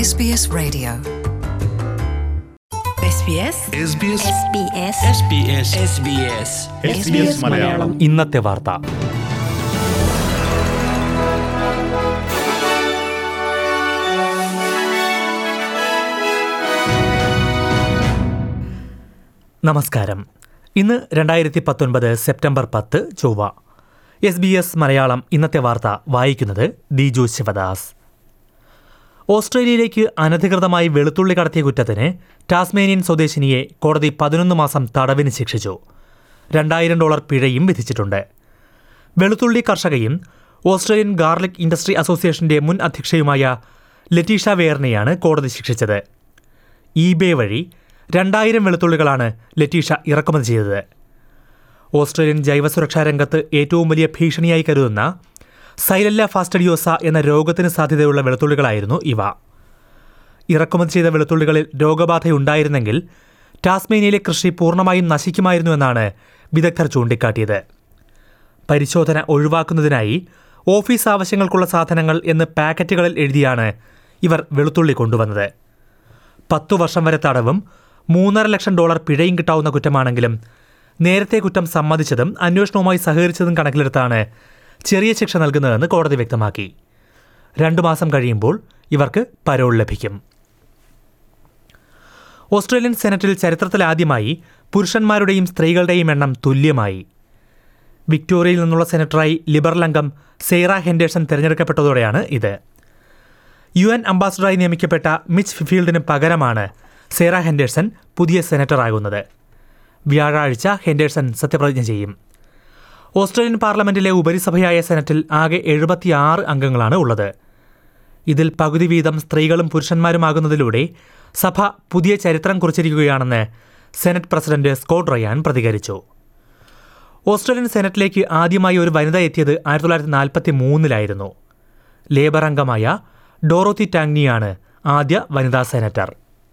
SBS Radio. SBS SBS SBS SBS SBS Malayalam ഇന്നത്തെ വാർത്ത നമസ്കാരം ഇന്ന് രണ്ടായിരത്തി പത്തൊൻപത് സെപ്റ്റംബർ പത്ത് ചൊവ്വ എസ് ബി എസ് മലയാളം ഇന്നത്തെ വാർത്ത വായിക്കുന്നത് ദിജു ശിവദാസ് ഓസ്ട്രേലിയയിലേക്ക് അനധികൃതമായി വെളുത്തുള്ളി കടത്തിയ കുറ്റത്തിന് ടാസ്മേനിയൻ സ്വദേശിനിയെ കോടതി പതിനൊന്ന് മാസം തടവിന് ശിക്ഷിച്ചു രണ്ടായിരം ഡോളർ പിഴയും വിധിച്ചിട്ടുണ്ട് വെളുത്തുള്ളി കർഷകയും ഓസ്ട്രേലിയൻ ഗാർലിക് ഇൻഡസ്ട്രി അസോസിയേഷന്റെ മുൻ അധ്യക്ഷയുമായ ലറ്റീഷ വെയറിനെയാണ് കോടതി ശിക്ഷിച്ചത് ഇബേ വഴി രണ്ടായിരം വെളുത്തുള്ളികളാണ് ലറ്റീഷ ഇറക്കുമതി ചെയ്തത് ഓസ്ട്രേലിയൻ ജൈവസുരക്ഷാ രംഗത്ത് ഏറ്റവും വലിയ ഭീഷണിയായി കരുതുന്ന സൈലല്ല ഫാസ്റ്റഡിയോസ എന്ന രോഗത്തിന് സാധ്യതയുള്ള വെളുത്തുള്ളികളായിരുന്നു ഇവ ഇറക്കുമതി ചെയ്ത വെളുത്തുള്ളികളിൽ രോഗബാധയുണ്ടായിരുന്നെങ്കിൽ ടാസ്മേനിയയിലെ കൃഷി പൂർണ്ണമായും നശിക്കുമായിരുന്നുവെന്നാണ് വിദഗ്ധർ ചൂണ്ടിക്കാട്ടിയത് പരിശോധന ഒഴിവാക്കുന്നതിനായി ഓഫീസ് ആവശ്യങ്ങൾക്കുള്ള സാധനങ്ങൾ എന്ന് പാക്കറ്റുകളിൽ എഴുതിയാണ് ഇവർ വെളുത്തുള്ളി കൊണ്ടുവന്നത് പത്തു വർഷം വരെ തടവും മൂന്നര ലക്ഷം ഡോളർ പിഴയും കിട്ടാവുന്ന കുറ്റമാണെങ്കിലും നേരത്തെ കുറ്റം സമ്മതിച്ചതും അന്വേഷണവുമായി സഹകരിച്ചതും കണക്കിലെടുത്താണ് ചെറിയ ശിക്ഷ നൽകുന്നതെന്ന് കോടതി വ്യക്തമാക്കി രണ്ടു മാസം കഴിയുമ്പോൾ ഇവർക്ക് പരോൾ ലഭിക്കും ഓസ്ട്രേലിയൻ സെനറ്റിൽ ചരിത്രത്തിലാദ്യമായി പുരുഷന്മാരുടെയും സ്ത്രീകളുടെയും എണ്ണം തുല്യമായി വിക്ടോറിയയിൽ നിന്നുള്ള സെനറ്ററായി ലിബറൽ അംഗം സെയ്റ ഹെൻഡേഴ്സൺ തിരഞ്ഞെടുക്കപ്പെട്ടതോടെയാണ് ഇത് യു എൻ അംബാസഡറായി നിയമിക്കപ്പെട്ട മിച്ച് ഫിഫീൽഡിന് പകരമാണ് സേറ ഹെൻഡേഴ്സൺ പുതിയ സെനറ്ററാകുന്നത് വ്യാഴാഴ്ച ഹെൻഡേഴ്സൺ സത്യപ്രതിജ്ഞ ചെയ്യും ഓസ്ട്രേലിയൻ പാർലമെന്റിലെ ഉപരിസഭയായ സെനറ്റിൽ ആകെ എഴുപത്തിയാറ് അംഗങ്ങളാണ് ഉള്ളത് ഇതിൽ പകുതി വീതം സ്ത്രീകളും പുരുഷന്മാരുമാകുന്നതിലൂടെ സഭ പുതിയ ചരിത്രം കുറിച്ചിരിക്കുകയാണെന്ന് സെനറ്റ് പ്രസിഡന്റ് സ്കോട്ട് റയാൻ പ്രതികരിച്ചു ഓസ്ട്രേലിയൻ സെനറ്റിലേക്ക് ആദ്യമായി ഒരു വനിത എത്തിയത് ആയിരത്തി തൊള്ളായിരത്തി നാൽപ്പത്തി മൂന്നിലായിരുന്നു ലേബർ അംഗമായ ഡോറോത്തി ടാങ്നിയാണ് ആദ്യ വനിതാ സെനറ്റർ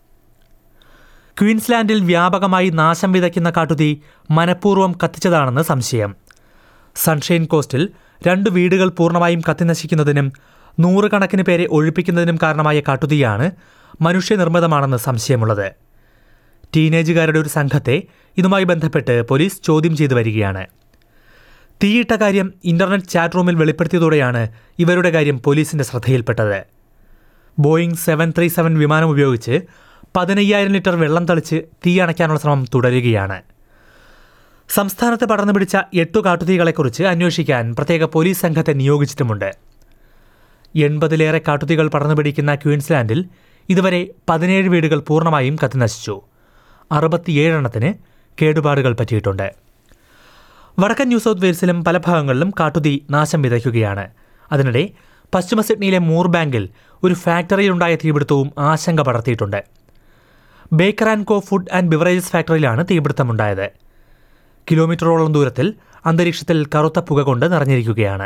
ക്വീൻസ്ലാൻഡിൽ വ്യാപകമായി നാശം വിതയ്ക്കുന്ന കാട്ടുതീ മനഃപൂർവ്വം കത്തിച്ചതാണെന്ന് സംശയം സൺഷൈൻ കോസ്റ്റിൽ രണ്ട് വീടുകൾ പൂർണ്ണമായും കത്തിനശിക്കുന്നതിനും നൂറുകണക്കിന് പേരെ ഒഴിപ്പിക്കുന്നതിനും കാരണമായ കാട്ടുതീയാണ് മനുഷ്യനിർമ്മിതമാണെന്ന് സംശയമുള്ളത് ടീനേജുകാരുടെ ഒരു സംഘത്തെ ഇതുമായി ബന്ധപ്പെട്ട് പോലീസ് ചോദ്യം ചെയ്തു വരികയാണ് തീയിട്ട കാര്യം ഇന്റർനെറ്റ് ചാറ്റ് റൂമിൽ വെളിപ്പെടുത്തിയതോടെയാണ് ഇവരുടെ കാര്യം പോലീസിന്റെ ശ്രദ്ധയിൽപ്പെട്ടത് ബോയിങ് സെവൻ ത്രീ സെവൻ വിമാനം ഉപയോഗിച്ച് പതിനയ്യായിരം ലിറ്റർ വെള്ളം തളിച്ച് തീ അണയ്ക്കാനുള്ള ശ്രമം തുടരുകയാണ് സംസ്ഥാനത്ത് പടർന്നു പിടിച്ച എട്ടു കാട്ടുതീകളെക്കുറിച്ച് അന്വേഷിക്കാൻ പ്രത്യേക പോലീസ് സംഘത്തെ നിയോഗിച്ചിട്ടുമുണ്ട് എൺപതിലേറെ കാട്ടുതീകൾ പടർന്നു പിടിക്കുന്ന ക്വീൻസ്ലാൻഡിൽ ഇതുവരെ പതിനേഴ് വീടുകൾ പൂർണ്ണമായും കത്തിനശിച്ചു അറുപത്തിയേഴെണ്ണത്തിന് കേടുപാടുകൾ പറ്റിയിട്ടുണ്ട് വടക്കൻ ന്യൂ സൗത്ത് വെയിൽസിലും പല ഭാഗങ്ങളിലും കാട്ടുതീ നാശം വിതയ്ക്കുകയാണ് അതിനിടെ പശ്ചിമ സിഡ്നിയിലെ മൂർബാങ്കിൽ ഒരു ഫാക്ടറിയിലുണ്ടായ തീപിടുത്തവും ആശങ്ക പടർത്തിയിട്ടുണ്ട് Baker and Co food and beverages ഫാക്ടറിയിലാണ് തീപിടുത്തമുണ്ടായത് കിലോമീറ്ററോളം ദൂരത്തിൽ അന്തരീക്ഷത്തിൽ കറുത്ത പുക കൊണ്ട് നിറഞ്ഞിരിക്കുകയാണ്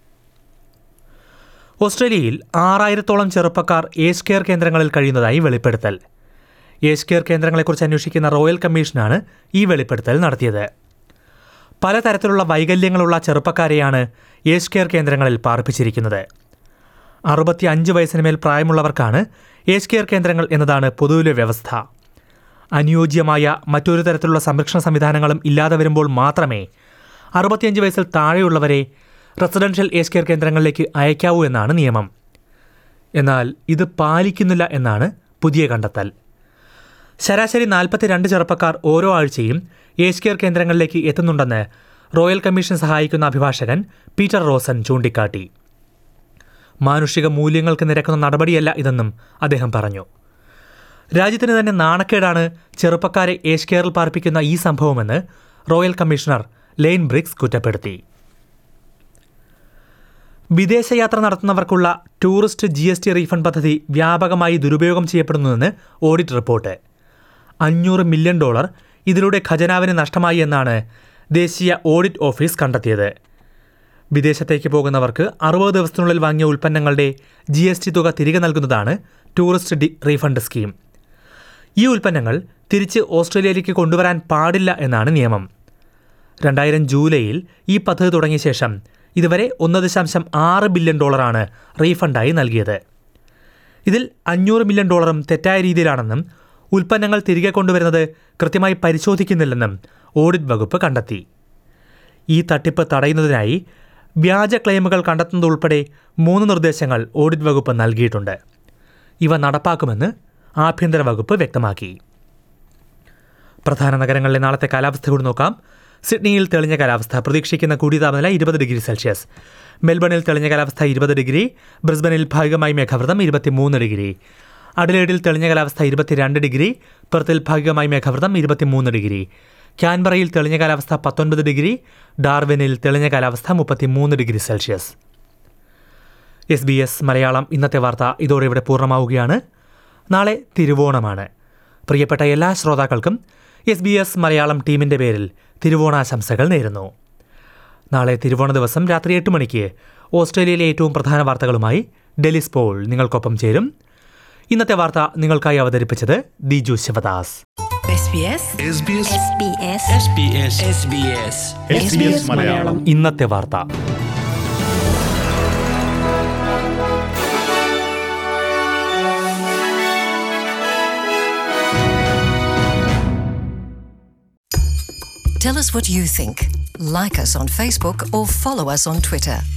ഓസ്ട്രേലിയയിൽ ആറായിരത്തോളം ചെറുപ്പക്കാർ ഏജ് കെയർ കേന്ദ്രങ്ങളിൽ കഴിയുന്നതായി വെളിപ്പെടുത്തൽ ഏജ് കെയർ കേന്ദ്രങ്ങളെക്കുറിച്ച് അന്വേഷിക്കുന്ന റോയൽ കമ്മീഷനാണ് ഈ വെളിപ്പെടുത്തൽ നടത്തിയത് പലതരത്തിലുള്ള വൈകല്യങ്ങളുള്ള ചെറുപ്പക്കാരെയാണ് ഏജ് കെയർ കേന്ദ്രങ്ങളിൽ പാർപ്പിച്ചിരിക്കുന്നത് അറുപത്തി അഞ്ച് വയസ്സിന് മേൽ പ്രായമുള്ളവർക്കാണ് ഏജ് കെയർ കേന്ദ്രങ്ങൾ എന്നതാണ് പൊതുവിലെ വ്യവസ്ഥ അനുയോജ്യമായ മറ്റൊരു തരത്തിലുള്ള സംരക്ഷണ സംവിധാനങ്ങളും ഇല്ലാതെ വരുമ്പോൾ മാത്രമേ അറുപത്തിയഞ്ച് വയസ്സിൽ താഴെയുള്ളവരെ റെസിഡൻഷ്യൽ ഏജ് കെയർ കേന്ദ്രങ്ങളിലേക്ക് അയക്കാവൂ എന്നാണ് നിയമം എന്നാൽ ഇത് പാലിക്കുന്നില്ല എന്നാണ് പുതിയ കണ്ടെത്തൽ ശരാശരി നാൽപ്പത്തിരണ്ട് ചെറുപ്പക്കാർ ഓരോ ആഴ്ചയും ഏജ് കെയർ കേന്ദ്രങ്ങളിലേക്ക് എത്തുന്നുണ്ടെന്ന് റോയൽ കമ്മീഷൻ സഹായിക്കുന്ന അഭിഭാഷകൻ പീറ്റർ റോസൻ ചൂണ്ടിക്കാട്ടി മാനുഷിക മൂല്യങ്ങൾക്ക് നിരക്കുന്ന നടപടിയല്ല ഇതെന്നും അദ്ദേഹം പറഞ്ഞു രാജ്യത്തിന് തന്നെ നാണക്കേടാണ് ചെറുപ്പക്കാരെ ഏജ് കെയറിൽ പാർപ്പിക്കുന്ന ഈ സംഭവമെന്ന് റോയൽ കമ്മീഷണർ ലെയ്ൻ ബ്രിക്സ് കുറ്റപ്പെടുത്തി വിദേശയാത്ര നടത്തുന്നവർക്കുള്ള tourist G S T refund പദ്ധതി വ്യാപകമായി ദുരുപയോഗം ചെയ്യപ്പെടുന്നുവെന്ന് ഓഡിറ്റ് റിപ്പോർട്ട് അഞ്ഞൂറ് മില്യൺ ഡോളർ ഇതിലൂടെ ഖജനാവിന് നഷ്ടമായി എന്നാണ് ദേശീയ ഓഡിറ്റ് ഓഫീസ് കണ്ടെത്തിയത് വിദേശത്തേക്ക് പോകുന്നവർക്ക് അറുപത് ദിവസത്തിനുള്ളിൽ വാങ്ങിയ ഉൽപ്പന്നങ്ങളുടെ ജി എസ് ടി തുക തിരികെ നൽകുന്നതാണ് ടൂറിസ്റ്റ് ഡി റീഫണ്ട് സ്കീം ഈ ഉൽപ്പന്നങ്ങൾ തിരിച്ച് ഓസ്ട്രേലിയയിലേക്ക് കൊണ്ടുവരാൻ പാടില്ല എന്നാണ് നിയമം രണ്ടായിരം ജൂലൈയിൽ ഈ പദ്ധതി തുടങ്ങിയ ശേഷം ഇതുവരെ ഒന്ന് ദശാംശം ആറ് ബില്യൺ ഡോളറാണ് റീഫണ്ടായി നൽകിയത് ഇതിൽ അഞ്ഞൂറ് മില്യൺ ഡോളറും തെറ്റായ രീതിയിലാണെന്നും ഉൽപ്പന്നങ്ങൾ തിരികെ കൊണ്ടുവരുന്നത് കൃത്യമായി പരിശോധിക്കുന്നില്ലെന്നും ഓഡിറ്റ് വകുപ്പ് കണ്ടെത്തി ഈ തട്ടിപ്പ് തടയുന്നതിനായി വ്യാജ ക്ലെയിമുകൾ കണ്ടെത്തുന്നതുൾപ്പെടെ മൂന്ന് നിർദ്ദേശങ്ങൾ ഓഡിറ്റ് വകുപ്പ് നൽകിയിട്ടുണ്ട് ഇവ നടപ്പാക്കുമെന്ന് ആഭ്യന്തര വകുപ്പ് വ്യക്തമാക്കി പ്രധാന നഗരങ്ങളിലെ നാളത്തെ കാലാവസ്ഥ കൂടി നോക്കാം സിഡ്നിയിൽ തെളിഞ്ഞ കാലാവസ്ഥ പ്രതീക്ഷിക്കുന്ന കൂടിയ താപനില ഇരുപത് ഡിഗ്രി സെൽഷ്യസ് മെൽബണിൽ തെളിഞ്ഞ കാലാവസ്ഥ ഇരുപത് ഡിഗ്രി ബ്രിസ്ബനിൽ ഭാഗികമായി മേഘാവൃതം ഇരുപത്തിമൂന്ന് ഡിഗ്രി അഡലേഡിൽ തെളിഞ്ഞ കാലാവസ്ഥ ഇരുപത്തിരണ്ട് ഡിഗ്രി പെർത്തിൽ ഭാഗികമായി മേഘാവൃതം ഇരുപത്തിമൂന്ന് ഡിഗ്രി ക്യാൻബറയിൽ തെളിഞ്ഞ കാലാവസ്ഥ പത്തൊൻപത് ഡിഗ്രി ഡാർവിനിൽ തെളിഞ്ഞ കാലാവസ്ഥ മുപ്പത്തിമൂന്ന് degree Celsius S B S Malayalam ഇന്നത്തെ വാർത്ത ഇതോടെ ഇവിടെ പൂർണ്ണമാവുകയാണ് നാളെ തിരുവോണമാണ് പ്രിയപ്പെട്ട എല്ലാ ശ്രോതാക്കൾക്കും എസ് ബി എസ് മലയാളം ടീമിൻ്റെ പേരിൽ തിരുവോണാശംസകൾ നേരുന്നു നാളെ തിരുവോണ ദിവസം രാത്രി എട്ട് മണിക്ക് ഓസ്ട്രേലിയയിലെ ഏറ്റവും പ്രധാന വാർത്തകളുമായി ഡെലിസ് പോൾ നിങ്ങൾക്കൊപ്പം ചേരും ഇന്നത്തെ വാർത്ത നിങ്ങൾക്കായി അവതരിപ്പിച്ചത് Diju Sivadas SBS SBS SBS SBS SBS SBS Malayalam ഇന്നത്തെ വാർത്ത Tell us what you think. Like us on Facebook or follow us on Twitter.